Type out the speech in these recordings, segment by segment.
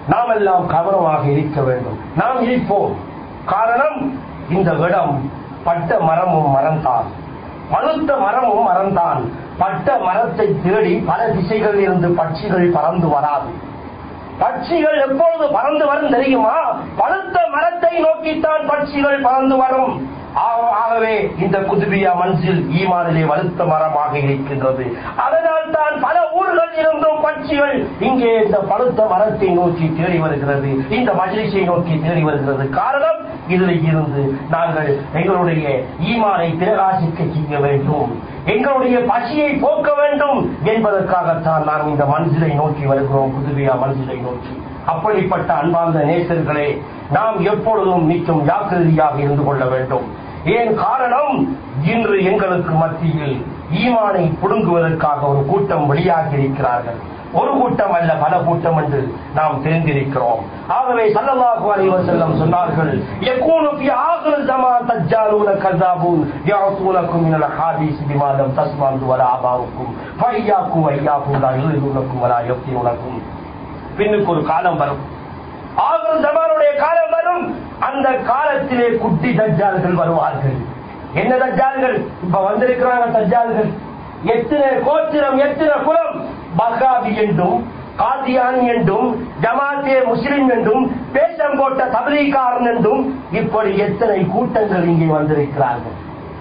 நாம் எல்லாம் கவனமாக இருக்க வேண்டும் நாம் இருப்போம் காரணம் இந்த இடம் பட்ட மரமும் மரம்தான் பழுத்த மரமும் மரம்தான் பட்ட மரத்தை தேடி பல திசைகளில் இருந்து பட்சிகள் பறந்து வராது பட்சிகள் எப்பொழுது பறந்து வரும் தெரியுமா பழுத்த மரத்தை நோக்கித்தான் பட்சிகள் பறந்து வரும் ஆக- ஆகவே இந்த குதுபியா மஞ்சில் ஈமானிலே வலுத்த மரமாக இருக்கின்றது அதனால் தான் பல ஊர்கள் இருந்தும் பட்சிகள் இங்கே இந்த பழுத்த மரத்தை நோக்கி தேடி வருகிறது இந்த மஜ்லிஸை நோக்கி தேடி வருகிறது காரணம் இதில் இருந்து நாங்கள் எங்களுடைய ஈமானை பிரகாசிக்க செய்ய வேண்டும் எங்களுடைய பசியை போக்க வேண்டும் என்பதற்காகத்தான் நாம் இந்த மனசிலை நோக்கி வருகிறோம் புதுவியா மனசிலை நோக்கி அப்படிப்பட்ட அன்பார்ந்த நேசர்களே நாம் எப்பொழுதும் நிச்சயம் ஜாக்கிரதையாக இருந்து கொள்ள வேண்டும் ஏன் காரணம் இன்று எங்களுக்கு மத்தியில் ஈமானை புடுங்குவதற்காக ஒரு கூட்டம் வெளியாகி இருக்கிறார்கள் ஒரு கூட்டம் அல்ல பல கூட்டம் என்று நாம் தெரிந்திருக்கிறோம் ஆகவே சல்லல்லாஹு அலைஹி வஸல்லம் சொன்னார்கள் யகூனு ஃபி ஆகிர் ஸமான் தஜ்ஜாலூன கذابون يعطونكم من الحديث بما لم تسمعوا ولا آباؤكم فإياكم وإياكم لا يضلونكم ولا يفتنونكم பின்னுக்கு ஒரு காலம் வரும் ஆகிர் ஜமானுடைய காலம் வரும் அந்த காலத்திலே குட்டி தஜ்ஜால்கள் வருவார்கள் என்ன தஜ்ஜால்கள் இப்ப வந்திருக்கிறாங்க தஜ்ஜால்கள் எத்தனை கோத்திரம் எத்தனை குலம் பகாபி என்றும் காதியானி என்றும் ஜமாத்தே முஸ்லிம் என்றும் பேசம் போட்ட தபலீகாரன் என்றும் இப்படி எத்தனை கூட்டங்கள் இங்கே வந்திருக்கிறார்கள்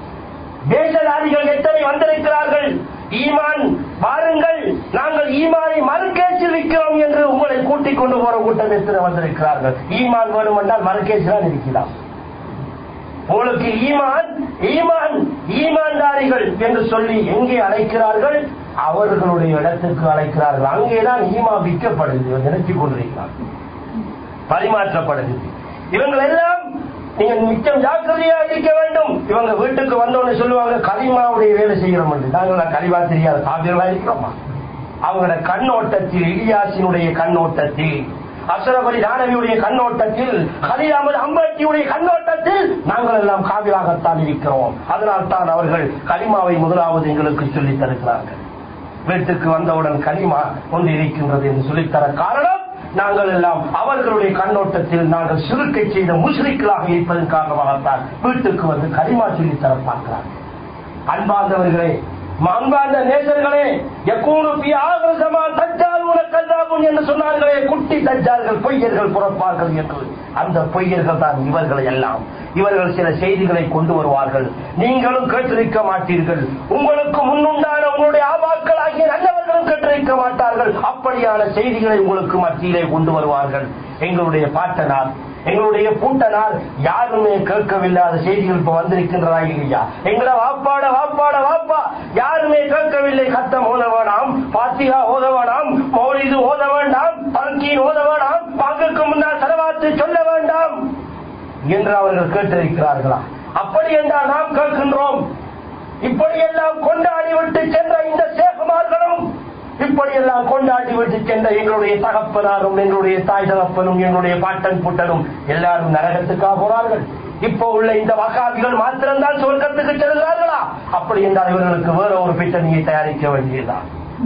தேசதாரிகள் எத்தனை வந்திருக்கிறார்கள் ஈமான் பாருங்கள் நாங்கள் ஈமானை மறுக்கேச்சில் விற்கிறோம் என்று உங்களை கூட்டிக் கொண்டு போற கூட்டம் எத்தனை வந்திருக்கிறார்கள் ஈமான் வேணும் என்றால் மறுக்கேச்சு தான் இருக்கிறார் உங்களுக்கு ஈமான் ஈமான் ஈமான்தாரிகள் என்று சொல்லி எங்கே அழைக்கிறார்கள் அவர்களுடைய இடத்துக்கு அழைக்கிறார்கள் அங்கேதான் ஈமா விற்கப்படுது நினைத்துக் கொண்டிருக்கிறார் பரிமாற்றப்படுகிறது இவங்கள் எல்லாம் நீங்க மிச்சம் ஜாக்கிரதையா இருக்க வேண்டும் இவங்க வீட்டுக்கு வந்தோன்னு சொல்லுவாங்க கலிமாவுடைய வேலை செய்கிறோம் என்று நாங்கள் கலிமா தெரியாத காவியர்களா இருக்கிறோமா அவங்களோட கண்ணோட்டத்தில் இலியாசினுடைய கண்ணோட்டத்தில் அசரப் அலி தானவியுடைய கண்ணோட்டத்தில் ஹலீல் அகமது அம்பேத்தியுடைய கண்ணோட்டத்தில் நாங்கள் எல்லாம் காவிராகத்தான் இருக்கிறோம் அதனால் தான் அவர்கள் கலிமாவை முதலாவது எங்களுக்கு சொல்லித் தருகிறார்கள் வீட்டுக்கு வந்தவுடன் கலிமா ஒன்று இருக்கின்றது என்று சொல்லித்தர காரணம் நாங்கள் எல்லாம் அவர்களுடைய கண்ணோட்டத்தில் நாங்கள் சிறுக்கை செய்த முஸ்லிக்களாக இருப்பதன் காரணமாகத்தான் வீட்டுக்கு வந்து கலிமா சொல்லித் தர பார்க்கிறார்கள் அன்பார்ந்தவர்களே அன்பார்ந்த நேசர்களே யக்கூனு பி ஆகிற ஜமான் தஜ்ஜாலூன கல்லாபுன் என்று சொன்னார்களே குட்டி தஜ்ஜால்கள் பொய்யர்கள் புறப்பார்கள் என்று அந்த பொய்யர்கள் தான் இவர்கள் எல்லாம் இவர்கள் சில செய்திகளை கொண்டு வருவார்கள் நீங்களும் கேட்டிருக்க மாட்டீர்கள் உங்களுக்கு முன்னுண்டான உங்களுடைய ஆபாக்கள் ஆகிய நல்லவர்களும் கேட்டிருக்க மாட்டார்கள் அப்படியான செய்திகளை உங்களுக்கு மத்தியிலே கொண்டு வருவார்கள் எங்களுடைய பாட்டனார் எங்களுடைய கூட்டனார் யாருமே கேட்கவில்லாத செய்திகள் இப்ப வந்திருக்கின்றதா இல்லையா எங்களை வாப்பாட வாப்பாட வாப்பா யாருமே கேட்கவில்லை கத்தம் ஓத வேணாம் பாத்திகா ஓத வேணாம் மௌலிது ஓத வேண்டாம் தல்கீன் ஓத வேண்டாம் பங்குக்கு முன்னால் செலவாத்து சொல்ல வேண்டாம் என்று அவர்கள் கேட்டிருக்கிறார்களா அப்படி என்றால் நாம் கேட்கின்றோம் இப்படியெல்லாம் கொண்டாடி விட்டு சென்ற இந்த சேகுமார்களும் இப்படியெல்லாம் கொண்டாடி விட்டு சென்ற எங்களுடைய தகப்பனாரும் எங்களுடைய தாய் தகப்பனும் எங்களுடைய பாட்டன் புட்டனும் எல்லாரும் நரகத்துக்காக போறார்கள் இப்போ உள்ள இந்த வகாபிகள் மாத்திரம்தான் சொர்க்கத்துக்கு செல்கிறார்களா அப்படி என்றால் இவர்களுக்கு வேற ஒரு பிட்டணியை தயாரிக்க வேண்டியதுதான்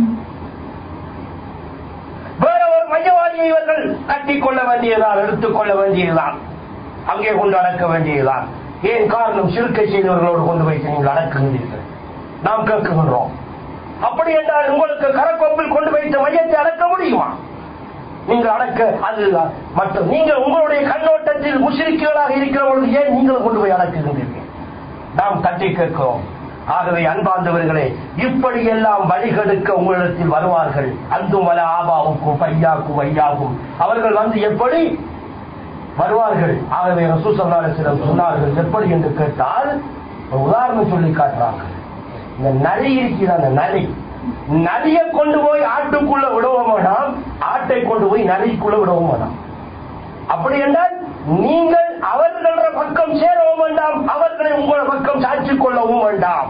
வேற ஒரு மையவாதியை இவர்கள் கட்டிக்கொள்ள வேண்டியதுதான் எடுத்துக்கொள்ள வேண்டியதுதான் அங்கே கொண்டு அடக்க வேண்டியதுதான் ஏன் காரணம் சிறுக்கை செய்தவர்களோடு கொண்டு வைத்து நீங்கள் அடக்குகிறீர்கள் நாம் கேட்குகின்றோம் அப்படி என்றால் உங்களுக்கு கரக்கோப்பில் கொண்டு வைத்த மையத்தை அடக்க முடியுமா நீங்கள் அடக்க அது மற்றும் நீங்கள் உங்களுடைய கண்ணோட்டத்தில் முஸ்லிக்குகளாக இருக்கிற பொழுது ஏன் நீங்கள் கொண்டு போய் அடக்குகின்றீர்கள் நாம் தட்டி கேட்கிறோம் ஆகவே அன்பார்ந்தவர்களே இப்படி எல்லாம் வழிகெடுக்க உங்களிடத்தில் வருவார்கள் அந்தும் வல ஆபாவுக்கும் பையாக்கும் ஐயாவும் அவர்கள் வந்து எப்படி வருவார்கள் ஆகவே ரசூசல்லாசிடம் சொன்னார்கள் எப்படி என்று கேட்டால் ஒரு உதாரணம் சொல்லி காட்டுறார்கள் இந்த நரி இருக்கிற அந்த நரி நரியை கொண்டு போய் ஆட்டுக்குள்ள விடவும் வேண்டாம் ஆட்டை கொண்டு போய் நரிக்குள்ள விடவும் வேண்டாம் அப்படி என்றால் நீங்கள் அவர்கள பக்கம் சேரவும் வேண்டாம் அவர்களை உங்கள் பக்கம் சாட்சிக் கொள்ளவும் வேண்டாம்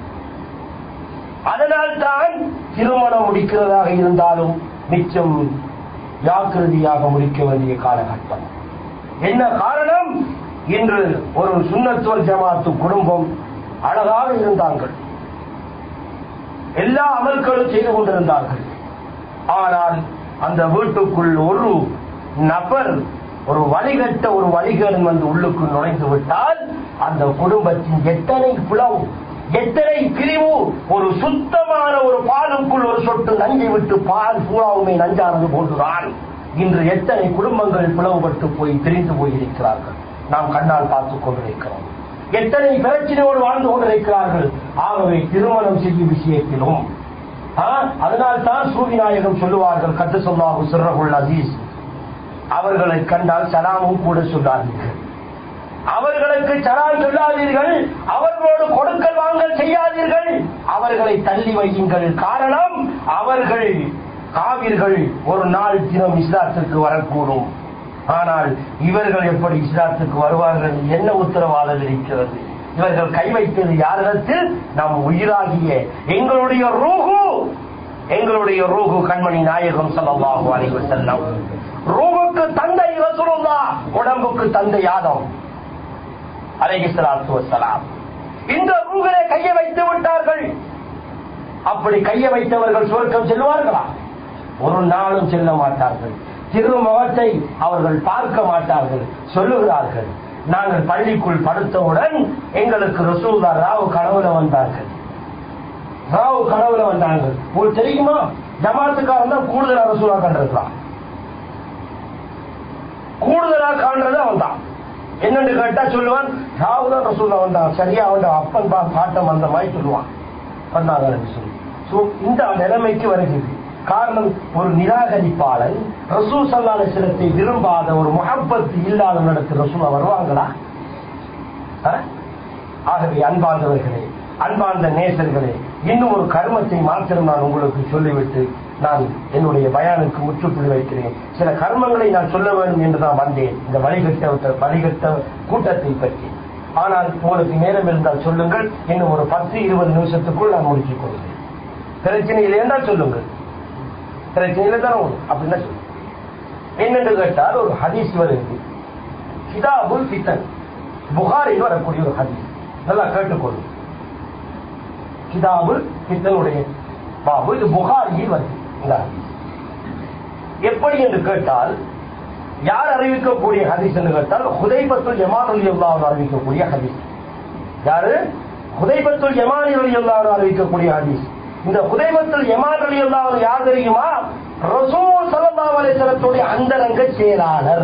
அதனால் தான் திருமணம் முடிக்கிறதாக இருந்தாலும் மிச்சம் ஜாக்கிரதையாக முடிக்க வேண்டிய காலகட்டம் என்ன காரணம் இன்று ஒரு சுண்ணத்துவல் ஜமாத்து குடும்பம் அழகாக இருந்தார்கள் எல்லா அமல்களும் செய்து கொண்டிருந்தார்கள் ஆனால் அந்த வீட்டுக்குள் ஒரு நபர் ஒரு வழிகட்ட ஒரு வழிகேடன் வந்து உள்ளுக்கு நுழைந்து விட்டால் அந்த குடும்பத்தின் எத்தனை பிளவு எத்தனை பிரிவு ஒரு சுத்தமான ஒரு பாலுக்குள் ஒரு சொட்டு நஞ்சை விட்டு பால் பூராவுமே நஞ்சானது போன்றுதான் இன்று எத்தனை குடும்பங்கள் பிளவுபட்டு போய் பிரிந்து போயிருக்கிறார்கள் நாம் கண்ணால் பார்த்துக் கொண்டிருக்கிறோம் எத்தனை பிரச்சனையோடு வாழ்ந்து கொண்டிருக்கிறார்கள் ஆகவே திருமணம் செய்யும் விஷயத்திலும் அதனால் தான் சூரிநாயகம் சொல்லுவார்கள் கட்டு சொல்லாஹு சிறகுல் அசீஸ் அவர்களை கண்டால் சலாமும் கூட சொல்லாதீர்கள் அவர்களுக்கு சலாம் சொல்லாதீர்கள் அவர்களோடு கொடுக்கல் வாங்கல் செய்யாதீர்கள் அவர்களை தள்ளி வையுங்கள் காரணம் அவர்கள் காவிர்கள் ஒரு நாள் தினம் இஸ்லாத்திற்கு வரக்கூடும் ஆனால் இவர்கள் எப்படி இஸ்லாத்துக்கு வருவார்கள் என்ன உத்தரவாதம் இருக்கிறது இவர்கள் கை வைத்தது யாரிடத்தில் நம் உயிராகிய எங்களுடைய ரூகு எங்களுடைய ரூகு கண்மணி நாயகம் சல்லாஹு அலைவர் செல்லம் ரூகுக்கு தந்தை ரசூலுல்லா உடம்புக்கு தந்தை யாதம் அலைஹிஸ்ஸலாத்து வஸ்ஸலாம் இந்த ரூகளை கையை வைத்து விட்டார்கள் அப்படி கையை வைத்தவர்கள் சுவர்க்கம் செல்வார்களா ஒரு நாளும் செல்ல மாட்டார்கள் திருமுகத்தை அவர்கள் பார்க்க மாட்டார்கள் சொல்லுகிறார்கள் நாங்கள் பள்ளிக்குள் படுத்தவுடன் எங்களுக்கு ரசூல்லா ராவு கனவுல வந்தார்கள் ராவு கனவுல வந்தார்கள் உங்களுக்கு தெரியுமா ஜமாத்துக்காரன் தான் கூடுதலா ரசூலா கண்டிருக்கிறான் கூடுதலா காண்றது அவன் தான் என்னன்னு கேட்டா சொல்லுவான் ராவு தான் ரசூலா வந்தான் சரியா அவன் அப்பன் பா பாட்டம் அந்த மாதிரி சொல்லுவான் பண்ணாங்க சொல்லி சோ இந்த நிலைமைக்கு வருகிறது காரணம் ஒரு நிராகரிப்பாளன் ரசூல் சல்லாத சிலத்தை விரும்பாத ஒரு முகப்பத்து இல்லாத நடத்து ரசூலா வருவாங்களா ஆகவே அன்பார்ந்தவர்களே அன்பார்ந்த நேசர்களே இன்னும் ஒரு கர்மத்தை மாத்திரம் நான் உங்களுக்கு சொல்லிவிட்டு நான் என்னுடைய பயானுக்கு முற்றுப்புள்ளி வைக்கிறேன் சில கர்மங்களை நான் சொல்ல வேண்டும் என்று தான் வந்தேன் இந்த வழிகட்ட வழிகட்ட கூட்டத்தை பற்றி ஆனால் உங்களுக்கு நேரம் இருந்தால் சொல்லுங்கள் இன்னும் ஒரு பத்து இருபது நிமிஷத்துக்குள் நான் முடிச்சுக் கொள்கிறேன் பிரச்சனை இல்லையா சொல்லுங்கள் பிரச்சனையில தானே வரும் அப்படின்னா சொல்லு என்னென்று கேட்டால் ஒரு ஹதீஸ் வருது கிதாபுல் பித்தன் புகாரில் வரக்கூடிய ஒரு ஹதீஸ் நல்லா கேட்டுக்கொள்ளும் கிதாபுல் பித்தனுடைய பாபு இது புகாரியில் வருது இந்த ஹதீஸ் எப்படி என்று கேட்டால் யார் அறிவிக்கக்கூடிய ஹதீஸ் என்று கேட்டால் ஹுதைபத்துல் யமான் அலி அல்லாஹ் அறிவிக்கக்கூடிய ஹதீஸ் யாரு ஹுதைபத்துல் யமான் அலி அல்லாஹ் அறிவிக்கக்கூடிய ஹதீஸ் இந்த ஹுதைபத்துல் யமான் அலி அல்லாஹ் யார் தெரியுமா ரசூல் ஸல்லல்லாஹு அலைஹி வஸல்லத்துடைய அந்தரங்க செயலாளர்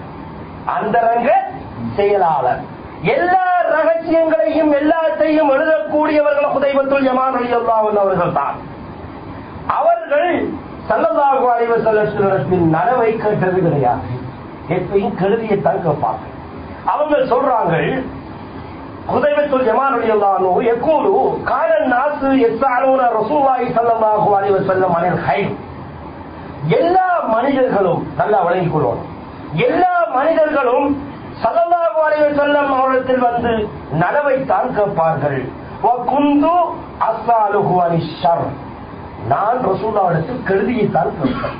அந்தரங்க செயலாளர் எல்லா ரகசியங்களையும் எல்லாத்தையும் எழுதக்கூடியவர்கள் ஹுதைபத்துல் யமான் அலி அல்லாஹ் அவர்கள் தான் அவர்கள் சல்லல்லாஹு அலைஹி வஸல்லத்தின் நனவை கேட்டது கிடையாது எப்பயும் கருதியத்தான் கேட்பாங்க அவங்க சொல்றாங்க குதைவத்துல் ஜமான் ரலியல்லாஹு யகூலு கான الناس يسالون رسول الله صلى الله عليه وسلم عن الخير எல்லா மனிதர்களும் நல்லா விளங்கிக் கொள்வோம் எல்லா மனிதர்களும் சல்லல்லாஹு அலைஹி வஸல்லம் அவரிடத்தில் வந்து நலவைத்தான் கேட்பார்கள் வகுந்து அஸ்ஸாலுஹு அனிஷர் நான் ரசூலாவிடத்தில் கருதியைத்தான் கேட்பேன்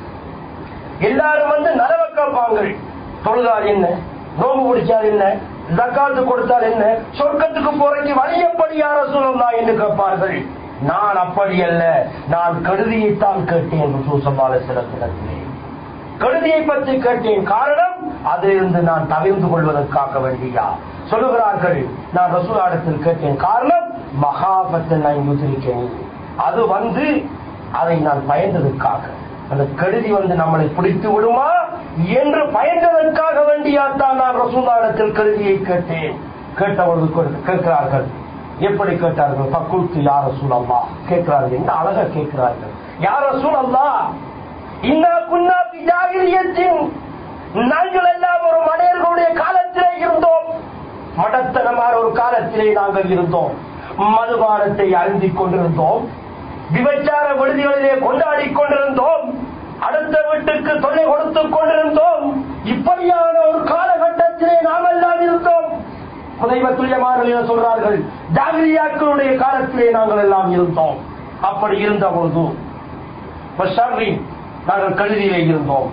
எல்லாரும் வந்து நலவை கேட்பாங்க தொழுதால் என்ன நோம்பு பிடிச்சால் என்ன ஜக்காத்து கொடுத்தால் என்ன சொர்க்கத்துக்கு போறதுக்கு வழி எப்படி யார சொல்லலாம் என்று கேட்பார்கள் நான் அப்படி அல்ல நான் கருதியைத்தான் கேட்டேன் சூசம்பால சிறப்பிடத்திலே கருதியை பற்றி கேட்டேன் காரணம் அதிலிருந்து நான் தவிர்ந்து கொள்வதற்காக வேண்டியா சொல்லுகிறார்கள் நான் ரசூலாடத்தில் கேட்டேன் காரணம் மகாபத்தை நான் யுதிரிக்கேன் அது வந்து அதை நான் பயந்ததற்காக அந்த கருதி வந்து நம்மளை பிடித்து விடுமா என்று பயந்ததற்காக வேண்டியாத்தான் நான் ரசூலாடத்தில் கருதியை கேட்டேன் கேட்டவர்கள் கேட்கிறார்கள் எப்படி கேட்டார்கள் பக்குத்து யார சூழல்லா கேட்கிறார்கள் என்ன அழகா கேட்கிறார்கள் யார சூழல்லா இன்னா குன்னா பிஜாகிரியத்தின் நாங்கள் எல்லாம் ஒரு மனிதர்களுடைய காலத்திலே இருந்தோம் மடத்தனமான ஒரு காலத்திலே நாங்கள் இருந்தோம் மதுபானத்தை அருந்திக் கொண்டிருந்தோம் விபச்சார விடுதிகளிலே கொண்டாடி கொண்டிருந்தோம் அடுத்த வீட்டுக்கு தொல்லை கொடுத்துக் கொண்டிருந்தோம் இப்படியான ஒரு காலகட்டத்திலே நாம் எல்லாம் இருந்தோம் புதைவத்துல்யமார்கள் சொல்றார்கள் ஜாகிரியாக்களுடைய காலத்திலே நாங்கள் எல்லாம் இருந்தோம் அப்படி இருந்த பொழுது நாங்கள் கழுதியிலே இருந்தோம்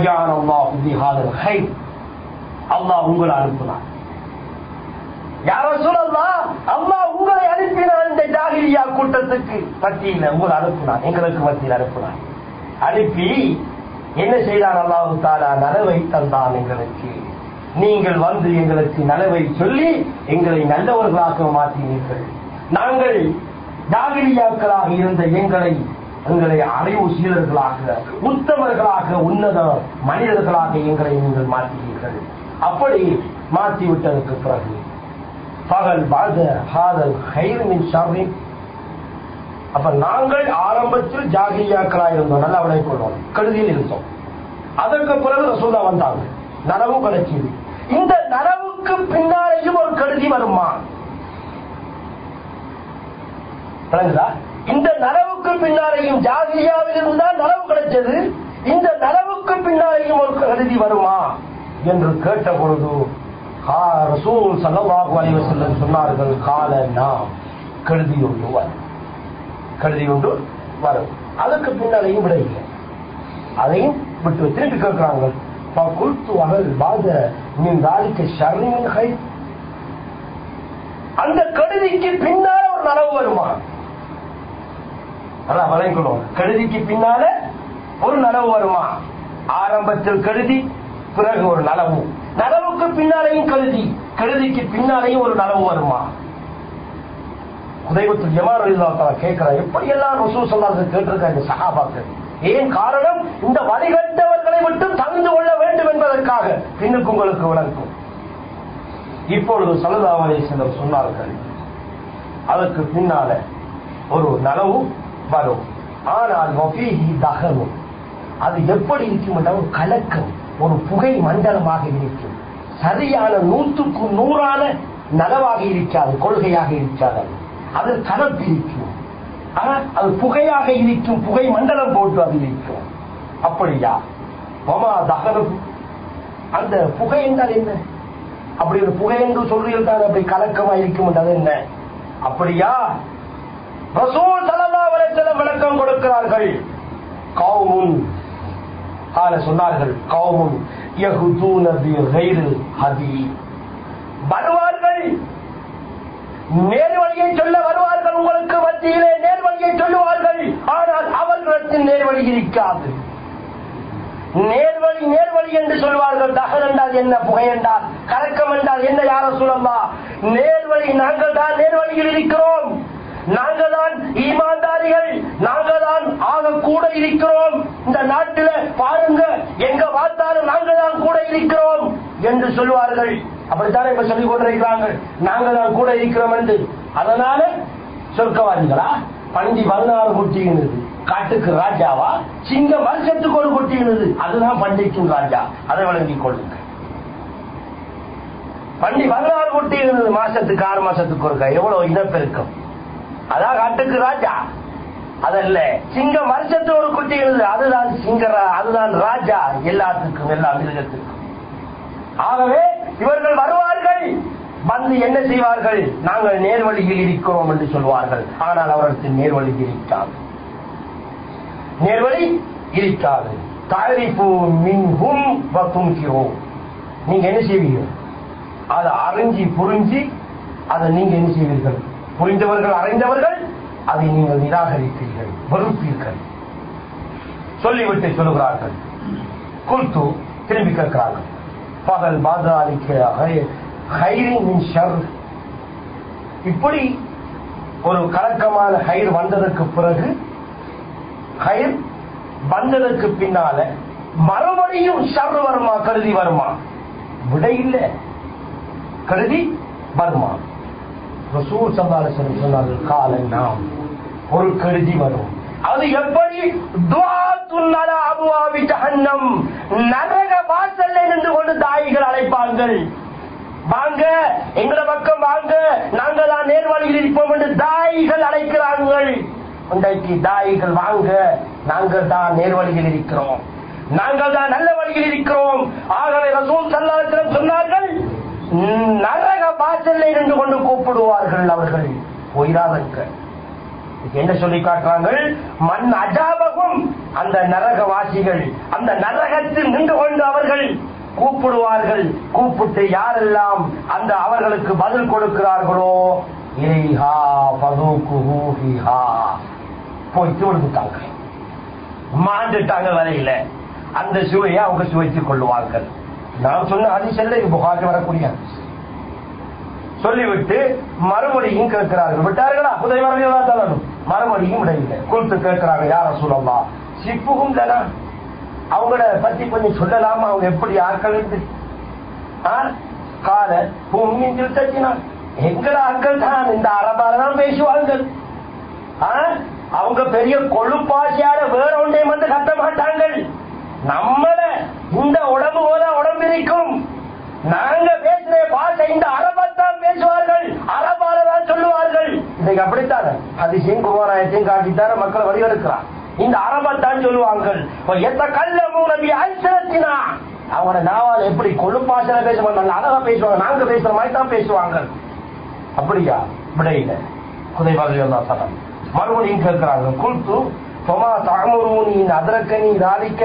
அல்லாஹ் உங்களை அனுப்பினார் யார சொல்லலாம் அம்மா உங்களை அனுப்பினார் இந்த ஜாகிரியா கூட்டத்துக்கு மத்தியில் உங்களை அனுப்பினார் எங்களுக்கு மத்தியில் அனுப்பினார் அனுப்பி என்ன செய்தான் அல்லாஹு தாலா நலவை தந்தான் எங்களுக்கு நீங்கள் வந்து எங்களுக்கு நலவை சொல்லி எங்களை நல்லவர்களாக மாற்றினீர்கள் நாங்கள் ஜாகிரியாக்களாக இருந்த எங்களை எங்களை அறிவு சீலர்களாக உத்தமர்களாக உன்னத மனிதர்களாக எங்களை நீங்கள் மாற்றினீர்கள் அப்படி மாற்றி விட்டதற்கு பிறகு பகல் பாத ஹாதல் ஹைரமின் ஷர்ரி அப்ப நாங்கள் ஆரம்பத்தில் ஜாகிரியாக்களாக இருந்தோம் நல்லா விளங்கிக் கொள்வோம் கருதியில் இருந்தோம் அதற்கு பிறகு ரசூலா வந்தாங்க நனவு கிடைச்சது இந்த நனவுக்கு பின்னாலேயும் ஒரு கருதி வருமா விளங்குதா இந்த நனவுக்கு பின்னாலேயும் ஜாகிரியாவில் இருந்தால் நனவு கிடைச்சது இந்த நனவுக்கு பின்னாலேயும் ஒரு கருதி வருமா என்று கேட்ட பொழுது கா- ரசூல் சல்லல்லாஹு அலைஹி வஸல்லம் சொன்னார்கள் கால நாம் கருதி ஒன்று வரும் கருதி ஒன்று வரும் அதுக்கு பின்னாலேயும் விட இல்லை அதையும் விட்டு திருப்பி கேட்கிறாங்க குல்து அகல் பாத மின் தாலிக்க ஷர்மின் ஹை அந்த கருதிக்கு பின்னால ஒரு நனவு வருமா அதான் வழங்கணும் கருதிக்கு பின்னால ஒரு நனவு வருமா ஆரம்பத்தில் கருதி பிறகு ஒரு நனவு நனவுக்கு பின்னாலேயும் கருதி கருதிக்கு பின்னாலேயும் ஒரு நனவு வருமா உதயத்தில் ஜமார் அலிதாத்தா கேட்கிற எப்படி எல்லாம் ரசூ சொல்லாத கேட்டிருக்காங்க சஹாபாக்கள் ஏன் காரணம் இந்த வழிகட்டவர்களை விட்டு தகுந்து கொள்ள வேண்டும் என்பதற்காக பின்னுக்கு உங்களுக்கு விளக்கும் இப்பொழுது சல்லா அலிஸ்லம் சொன்னார்கள் அதற்கு பின்னால ஒரு நனவு வரும் ஆனால் வஃபீஹி தகனும் அது எப்படி இருக்கும் என்றால் ஒரு கலக்கம் ஒரு புகை மண்டலமாக இருக்கும் சரியான நூற்றுக்கு நூறான நனவாக இருக்காது கொள்கையாக இருக்காது அது. அது கலப்பு இருக்கும் ஆனால் அது புகையாக இருக்கும் புகை மண்டலம் போட்டு அது இருக்கும் அப்படியா மமா தகனம் அந்த புகை என்றால் என்ன அப்படி ஒரு புகை என்று சொல்றீர்கள் அப்படி கலக்கமா இருக்கும் என்றது என்ன அப்படியா ரசூல் ஸல்லல்லாஹு அலைஹி வஸல்லம் விளக்கம் கொடுக்கிறார்கள் கௌமுன் கால சொன்னார்கள் கௌமுன் யஹுதூன பி கைரில் ஹதி வருவார்கள் நேர்வழியை சொல்ல வருவார்கள் உங்களுக்கு மத்தியிலே நேர்வழியை சொல்லுவார்கள் ஆனால் அவர்களிடத்தில் நேர்வழி இருக்காது நேர்வழி நேர்வழி என்று சொல்வார்கள் தகல் என்றால் என்ன புகை என்றால் கலக்கம் என்றால் என்ன யார சொல்லலாம் நேர்வழி நாங்கள் தான் நேர்வழியில் இருக்கிறோம் நாங்கள் தான் ஈமான்தாரிகள் நாங்கள் தான் ஆக கூட இருக்கிறோம் இந்த நாட்டில பாருங்க எங்க பார்த்தாலும் நாங்கள் தான் கூட இருக்கிறோம் என்று சொல்வார்கள் அப்படித்தானே இப்ப சொல்லிக் கொண்டிருக்கிறாங்க நாங்கள் தான் கூட இருக்கிறோம் என்று அதனால சொர்க்கவாதிகளா பண்டி பதினாறு குட்டியினது காட்டுக்கு ராஜாவா சிங்க வருஷத்துக்கு ஒரு குட்டியினது அதுதான் பண்டிக்கும் ராஜா அதை வழங்கிக் கொள்ளுங்க பண்டி பதினாறு குட்டியினது மாசத்துக்கு ஆறு மாசத்துக்கு ஒருக்கா எவ்வளவு இனப்பெருக்கம் அதான் காட்டுக்கு ராஜா அதல்ல சிங்கம் வருஷத்து ஒரு குட்டி எழுது அதுதான் சிங்கரா அதுதான் ராஜா எல்லாத்துக்கும் எல்லா மிருகத்துக்கும் ஆகவே இவர்கள் வருவார்கள் வந்து என்ன செய்வார்கள் நாங்கள் நேர்வழியில் இருக்கிறோம் என்று சொல்வார்கள் ஆனால் அவர்களுக்கு நேர்வழி இருக்காது நேர்வழி இருக்காது தாரிப்பு மின்ஹும் வத்துங்கிறோம் நீங்க என்ன செய்வீங்க அதை அறிஞ்சி புரிஞ்சி அதை நீங்க என்ன செய்வீர்கள் புரிந்தவர்கள் அறிந்தவர்கள் அதை நீங்கள் நிராகரிப்பீர்கள் வெறுப்பீர்கள் சொல்லிவிட்டு சொல்லுகிறார்கள் குல்து திரும்பி கேட்கிறார்கள் பகல் பாதாளிக்க இப்படி ஒரு கலக்கமான ஹைர் வந்ததற்கு பிறகு ஹைர் வந்ததற்கு பின்னால மறுபடியும் ஷர் வருமா கருதி வருமா விடை இல்லை கருதி வருமா ரசூல் சந்தாலசனம் சொன்னார்கள் காலை நாம் ஒரு கருதி வரும் அது எப்படி துவாத்துன்னல அபுவாவி ஜஹன்னம் நரக வாசல்ல நின்று கொண்டு தாயிகள் அழைப்பார்கள் வாங்க எங்கட பக்கம் வாங்க நாங்க தான் நேர்வழியில் இருப்போம் என்று தாயிகள் அழைக்கிறார்கள் இன்றைக்கு தாயிகள் வாங்க நாங்கள் தான் நேர்வழியில் இருக்கிறோம் நாங்கள் தான் நல்ல வழியில் இருக்கிறோம் ஆகவே ரசூல் சல்லாத்திரம் சொன்னார்கள் "ம், நரக வாசல்ல நின்று கொண்டு கூப்பிடுவார்கள் அவர்கள் போயிடாதங்க என்ன சொல்லி காட்டுறாங்க மண் அஜாபகம் அந்த நரகவாசிகள் அந்த நரகத்தில் நின்று கொண்டு அவர்கள் கூப்பிடுவார்கள் கூப்பிட்டு யாரெல்லாம் அந்த அவர்களுக்கு பதில் கொடுக்கிறார்களோ இலைஹா பதூக்குஹு ஃபீஹா போய் தூடுத்தாங்க மாண்டுட்டாங்க வரையில அந்த சுவையை அவங்க சுவைத்துக் கொள்வார்கள் நான் சொன்ன ஹதீஸ் எல்லாம் இது புகாரி வரக்கூடிய ஹதீஸ். சொல்லிவிட்டு மறுபடியும் கேட்கிறார்கள் விட்டார்களா புதை வரலாம் தரணும் மறுபடியும் விடவில்லை கொடுத்து கேட்கிறாங்க யார சொல்லலாம் சிப்புகும் தானா அவங்கள பத்தி கொஞ்சம் சொல்லலாமா அவங்க எப்படி ஆட்கள் இருந்து ஆ? கால பூமியின் திருத்தச்சினா எங்கட ஆட்கள் தான் இந்த அரபால தான் பேசுவார்கள் ஆ? அவங்க பெரிய கொழுப்பாசியார வேற ஒன்றையும் வந்து கத்த மாட்டாங்கள் நம்மள இந்த உடம்பு போல உடம்பு இருக்கும் நாங்க பேசுற பாஷை இந்த அரபத்தான் பேசுவார்கள் அரபால தான் சொல்லுவார்கள் இன்னைக்கு அப்படித்தான அதிசயம் குமாராயத்தையும் காட்டித்தான மக்கள் வழிவெடுக்கிறான் இந்த அரபத்தான் சொல்லுவாங்கள் எத்த கல்ல மூலவி அல்சரத்தினா அவங்களோட நாவால் எப்படி கொழுப்பாசன பேச மாட்டாங்க அழகா பேசுவாங்க நாங்க பேசுற மாதிரி தான் பேசுவாங்க அப்படியா விடையில குதைவாக சடம் மறுபடியும் கேட்கிறாங்க குல்து தொமா தாமரூனி அதரக்கனி ராதிக்க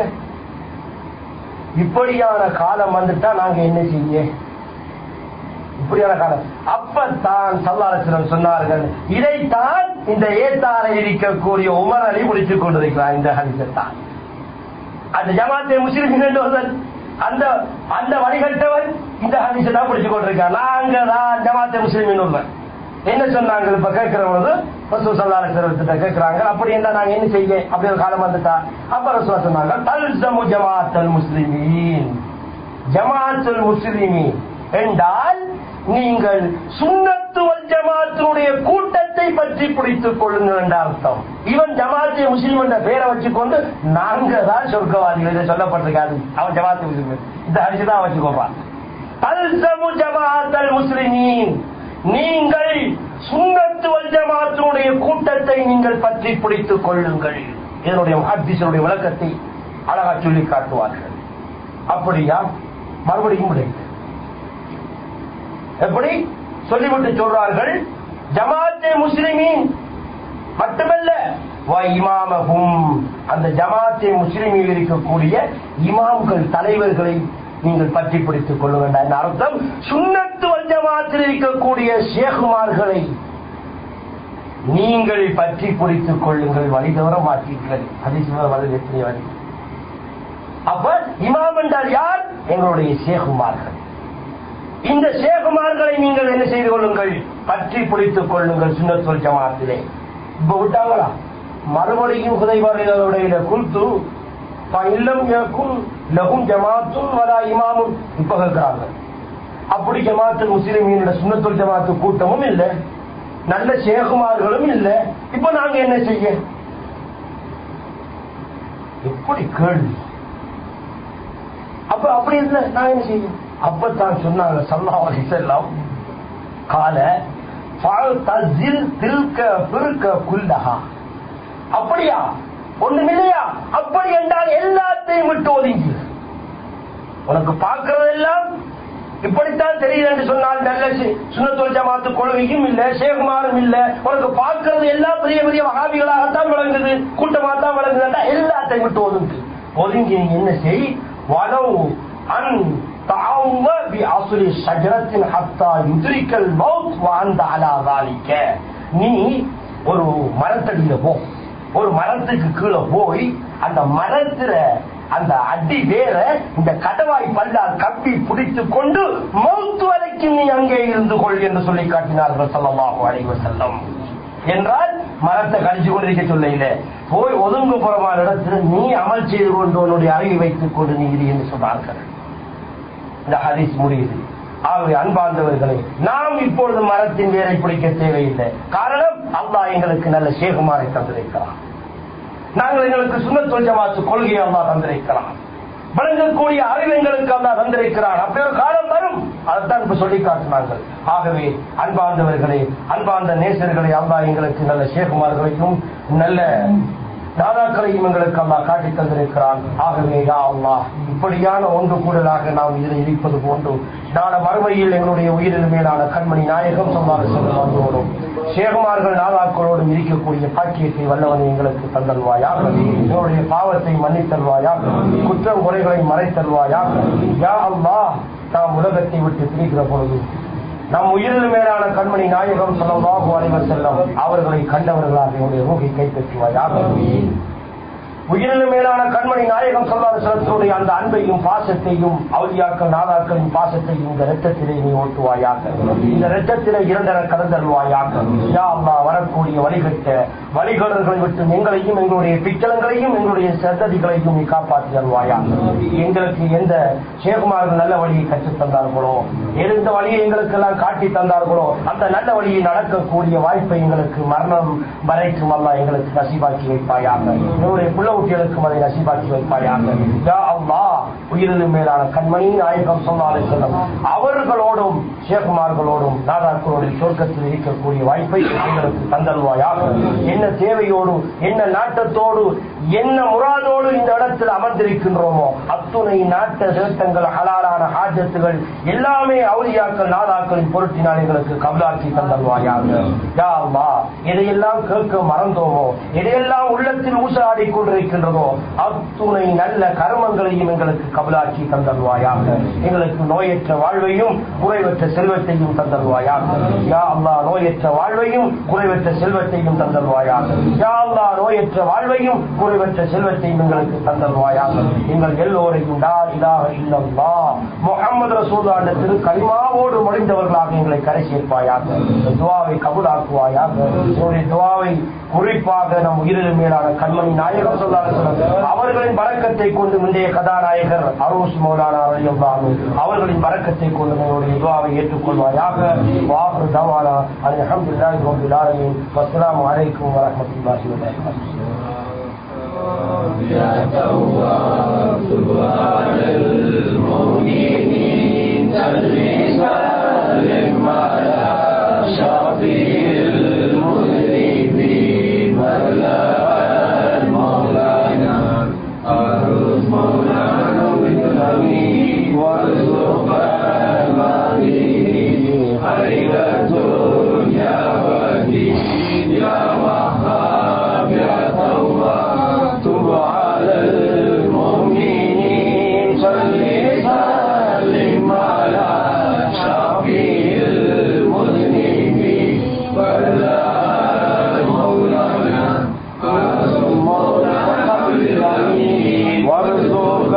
இப்படியான காலம் வந்துட்டா நாங்க என்ன செய்ய இப்படியான காலம் அப்பத்தான் சல்லாரசிரம் சொன்னார்கள் இதைத்தான் இந்த ஏத்தாரை இருக்கக்கூடிய உமர் அலி முடித்துக் கொண்டிருக்கிறார் இந்த ஹரிசத்தான் அந்த ஜமாத்தை முஸ்லிம் என்றவர் அந்த அந்த வழிகட்டவர் இந்த ஹரிசை தான் பிடிச்சு கொண்டிருக்கார் நாங்க தான் ஜமாத்தை முஸ்லிம் உள்ளவர் என்ன சொன்னாங்க இப்ப கேட்கிற பொழுது ரசூல் சல்லாஹ் சிறவத்திட்ட கேட்கிறாங்க அப்படி என்ன நாங்க என்ன செய்ய அப்படி ஒரு காலம் வந்துட்டா அப்ப ரசூலா சொன்னாங்க தல்சமு ஜமாத்தல் முஸ்லிமீன் ஜமாத்துல் முஸ்லிமீன் என்றால் நீங்கள் சுண்ணத்துவல் ஜமாத்தினுடைய கூட்டத்தை பற்றி பிடித்துக் கொள்ளுங்கள் என்ற அர்த்தம் இவன் ஜமாத்தை முஸ்லீம் என்ற பெயரை வச்சுக்கொண்டு நாங்க தான் சொர்க்கவாதிகள் இதை சொல்லப்பட்டிருக்காது அவன் ஜமாத்து முஸ்லீம் இந்த அரிசி தான் வச்சுக்கோப்பான் தல்சமு ஜமாத்தல் முஸ்லிமீன் நீங்கள் சுண்ணத்துவல் ஜமாத்தினுடைய கூட்டத்தை நீங்கள் பற்றி பிடித்துக் கொள்ளுங்கள் இதனுடைய ஹதீஸனுடைய விளக்கத்தை அழகா சொல்லி காட்டுவார்கள் அப்படியா மறுபடியும் விடை எப்படி சொல்லிவிட்டு சொல்றார்கள் ஜமாத்தே முஸ்லிமீன் மட்டுமல்ல வ இமாமகும் அந்த ஜமாத்தே முஸ்லிமில் இருக்கக்கூடிய இமாம்கள் தலைவர்களை நீங்கள் பற்றி பிடித்துக் கொள்ள வேண்டாம் என்ற அர்த்தம் சுண்ணத்து ஜமாத்தில் இருக்கக்கூடிய ஷேகுமார்களை நீங்கள் பற்றி பிடித்துக் கொள்ளுங்கள் வழி தவற மாற்றீர்கள் அதிசய வலது எத்தனை வழி அப்ப இமாம் என்றால் யார் எங்களுடைய ஷேகுமார்கள் இந்த ஷேகுமார்களை நீங்கள் என்ன செய்து கொள்ளுங்கள் பற்றி பிடித்துக் கொள்ளுங்கள் சுண்ணத்துவல் ஜமாத்திலே இப்ப விட்டாங்களா மறுபடியும் குதைவாரிகளுடைய குல்து இல்லம் எனக்கும் லகும் ஜமாத்தும் வரா இமாமும் இப்ப கேட்கிறாங்க அப்படி ஜமாத்து முஸ்லிமீனோட சுண்ணத்துல் ஜமாத்து கூட்டமும் இல்ல நல்ல சேகுமார்களும் இல்ல இப்ப நாங்க என்ன செய்ய எப்படி கேள்வி அப்ப அப்படி இல்ல நான் என்ன செய்ய அப்பத்தான் சொன்னாங்க சல்லா அலி செல்லம் கால தஸில் தில்க பிற்க குல்லஹா அப்படியா ஒண்ணுமில்லையா அப்படி என்றால் எல்லாத்தையும் விட்டு ஒதுங்கி உனக்கு பார்க்கறதெல்லாம் இப்படித்தான் தெரியுது என்று சொன்னால் நல்ல சுண்ணத்தோல் ஜமாத்து கொள்கையும் இல்ல சேகுமாரும் இல்ல உனக்கு பார்க்கறது எல்லாம் பெரிய பெரிய மகாபிகளாகத்தான் விளங்குது கூட்டமாகத்தான் விளங்குதுன்னா எல்லாத்தையும் விட்டு ஒதுங்கு ஒதுங்கி நீங்க என்ன செய் வனவு அன் تعوم بأصل شجرة حتى يدرك الموت وأنت على ذلك நீ ஒரு மரத்தடியில போ ஒரு மரத்துக்கு கீழே போய் அந்த மரத்துல அந்த அடி வேற இந்த கடவாய் பல்லால் கப்பி பிடித்துக் கொண்டு மௌத்து வரைக்கும் நீ அங்கே இருந்து கொள் என்று சொல்லி காட்டினார்கள் சொல்லமாக அழைவ செல்லம் என்றால் மரத்தை கடிச்சு கொண்டிருக்க சொல்ல போய் ஒதுங்குப்புறமான இடத்துல நீ அமல் செய்து கொண்டு உன்னுடைய அறிவை வைத்துக் கொண்டு நீ இது என்று சொன்னார்கள் இந்த ஹதீஸ் முடியுது ஆகவே அன்பார்ந்தவர்களே நாம் இப்பொழுது மரத்தின் வேரை பிடிக்க தேவையில்லை காரணம் அல்லாஹ் எங்களுக்கு நல்ல சேகுமாரை தந்திருக்கிறான் நாங்கள் எங்களுக்கு சுண்ணத்தொல் ஜமாத்து கொள்கையை அல்லா தந்திருக்கிறான் வழங்கக்கூடிய அறிவு எங்களுக்கு அல்லா தந்திருக்கிறான் அப்படி ஒரு காலம் வரும் அதைத்தான் இப்ப சொல்லி காட்டினார்கள் ஆகவே அன்பார்ந்தவர்களே அன்பார்ந்த நேசர்களை அல்லா எங்களுக்கு நல்ல சேகுமார்களையும் நல்ல தாதாக்களையும் எங்களுக்கு அல்லா காட்டி தந்திருக்கிறான் ஆகவே யா அல்லா இப்படியான ஒன்று கூடலாக நாம் இதில் இருப்பது போன்று நாள மறுமையில் எங்களுடைய உயிரில் மேலான கண்மணி நாயகம் சொல்லாத சொல்லுவோடும் சேகுமார்கள் நாதாக்களோடும் இருக்கக்கூடிய பாக்கியத்தை வல்லவனை எங்களுக்கு தந்தல்வாயா எங்களுடைய பாவத்தை மன்னித்தல்வாயா குற்றம் குறைகளை மறைத்தல்வாயா யா அல்லா நாம் உலகத்தை விட்டு பிரிக்கிற பொழுது நம் உயிரில் மேலான கண்மணி நாயகம் சொல்லவாக அனைவர் செல்லம் அவர்களை கண்டவர்களாக என்னுடைய ரூகை கைப்பற்றுவாயாக உயிரிலும் மேலான கண்மணி நாயகம் சொல்லாத சிலத்தினுடைய அந்த அன்பையும் பாசத்தையும் அவுலியாக்கள் நாதாக்களின் பாசத்தையும் இந்த ரத்தத்திலே நீ ஓட்டுவாயாக இந்த ரத்தத்திலே இரண்டர கலந்தருவாயாக யா அல்லா வரக்கூடிய வழிகட்ட வழிகடல்களை விட்டு எங்களையும் எங்களுடைய பிச்சலங்களையும் எங்களுடைய சந்ததிகளையும் நீ காப்பாற்றி அருவாயாக எங்களுக்கு எந்த சேகுமார்கள் நல்ல வழியை கற்றுத் தந்தார்களோ எந்த வழியை எங்களுக்கு எல்லாம் காட்டி தந்தார்களோ அந்த நல்ல வழியை நடக்கக்கூடிய வாய்ப்பை எங்களுக்கு மரணம் வரைக்கும் அல்ல எங்களுக்கு நசீபாக்கி வைப்பாயாக எங்களுடைய புள்ள குட்டிகளுக்கும் அதை நசீபாக்கி வைப்பாயாக யா அல்லாஹ் உயிரிலும் மேலான கண்மணி நாயகம் சொன்னாலே சொல்லும் அவர்களோடும் சேகுமார்களோடும் நாதாக்களோடும் சொர்க்கத்தில் இருக்கக்கூடிய வாய்ப்பை எங்களுக்கு தந்தல்வாயாக என்ன தேவையோடு என்ன நாட்டத்தோடு என்ன முராதோடு இந்த இடத்தில் அமர்ந்திருக்கின்றோமோ அத்துணை நாட்ட சேட்டங்கள் ஹலாலான ஹாஜத்துகள் எல்லாமே அவுலியாக்கள் நாதாக்களின் பொருட்டினால் எங்களுக்கு கபலாக்கி தந்தல்வாயாக யா அல்லாஹ் எதையெல்லாம் கேட்க மறந்தோமோ எதையெல்லாம் உள்ளத்தில் ஊசாடி கொண்டிருக்கின்றதோ அத்துணை நல்ல கர்மங்களையும் எங்களுக்கு கபலாக்கி தந்தல்வாயாக எங்களுக்கு நோயற்ற வாழ்வையும் குறைவற்ற செல்வத்தையும் தந்தல்வாயாக யா அல்லாஹ் நோயற்ற வாழ்வையும் குறைவற்ற செல்வத்தையும் தந்தல்வாயாக யா அல்லாஹ் நோயற்ற வாழ்வையும் குறைவற்ற செல்வத்தையும் எங்களுக்கு தந்தல்வாயாக எங்கள் எல்லோரையும் லா இலாஹ இல்லல்லாஹ் முஹம்மது ரசூலுல்லாஹ் திரு கலிமாவோடு முடிந்தவர்களாக எங்களை கரை சேர்ப்பாயாக இந்த துவாவை கபூலாக்குவாயாக உன்னுடைய துவாவை குறிப்பாக நம் உயிரில் மேலான கண்மணி நாயகம் சொல்லாத அவர்களின் பறக்கத்தை கொண்டு முந்தைய கதாநாயகர் அரூஸ் மௌலானா அலியல்லாமு அவர்களின் பறக்கத்தை கொண்டு நம்முடைய துவாவை ஏற்றுக்கொள்வாயாக வாஹு தவானா அலி அஹமதுல்லாஹி ரப்பில் ஆலமீன் வஸ்ஸலாமு அலைக்கும் வரஹ்மத்துல்லாஹி வபரகாத்துஹு يا تواب تب على المؤمنين سل سلم على شفيع المذنبين ولا مولانا أرز مولانا بالأمين وارزق المدين خير الدنيا والدين يا وهاب يا تواب تب على المؤمنين صل سلم على شفيع المذنبين ولا مولانا أرزق مولانا بالأمين وارزق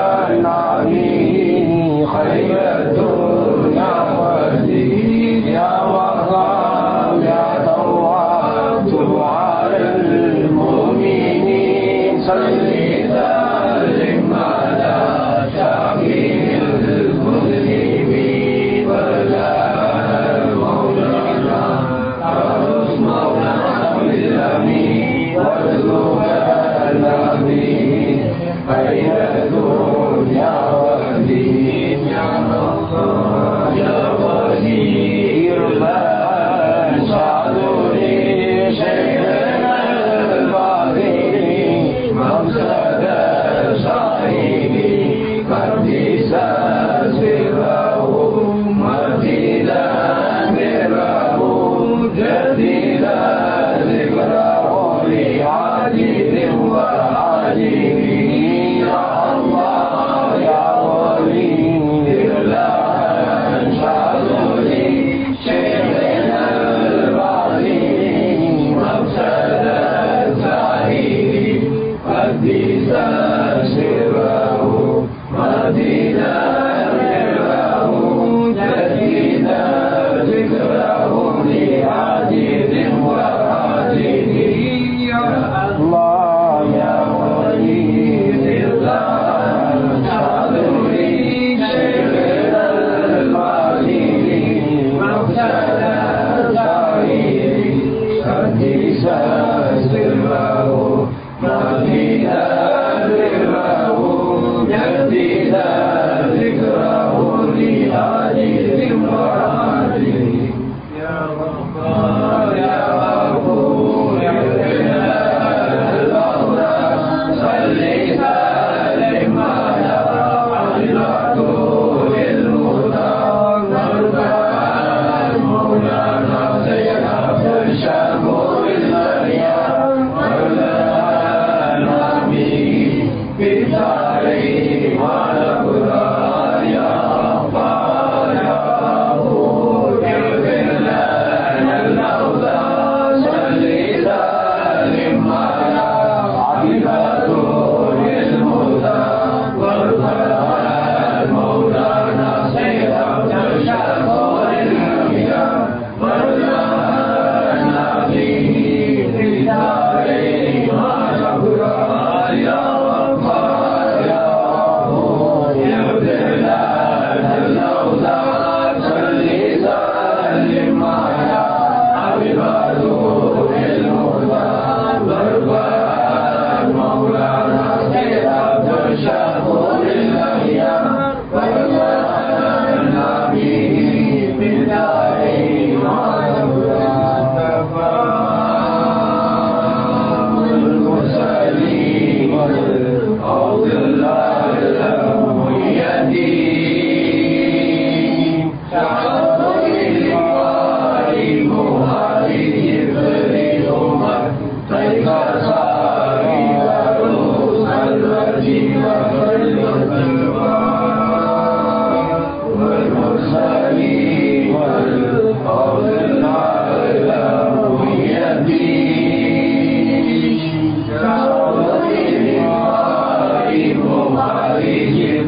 النبي خير الدنيا والدين يا وهاب يا تواب تب على المؤمنين صل سلم على شفيع المذنبين ولا مولانا أرز مولانا بالأمين وارزق النبي خير الدنيا والدين يا الله يا ولي الله صادري شيخنا الباطني مقصد صاحبي قدس سره مدينة بره جديدة ذكره لعاجز وعاجز يا الله يا ولي الله صادري شيخنا الباطني مقصد صاحبي قدس سره مدينة بره جديدة ذكره لعاجز وعاجز يا الله يا ولي الله صدري شيخنا الباطني مقصد صاحبي قدس سره مدينة بره جديدة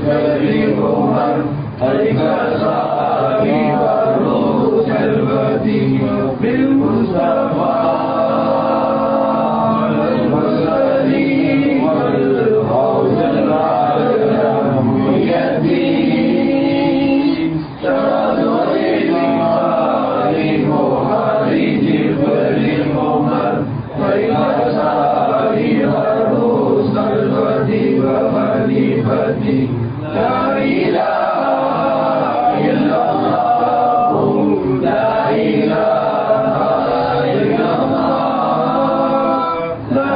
عمر طريق صاحب الروس الفتي بالمصطفى المرسلين والفوز العالم يدين شرد الإيمان محارج كل عمر طريق صاحب الروس الفتي وخليفتي لا إله إلا الله لا إله إلا الله لا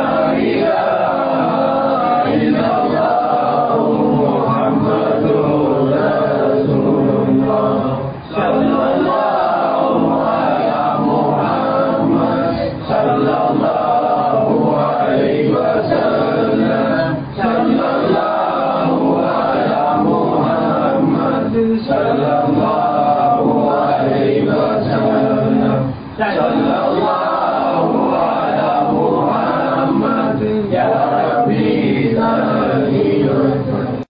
إله إلا الله محمد رسول الله صلى الله على محمد صلى الله عليه وسلم صلى الله على محمد صلى الله عليه وسلم صلى الله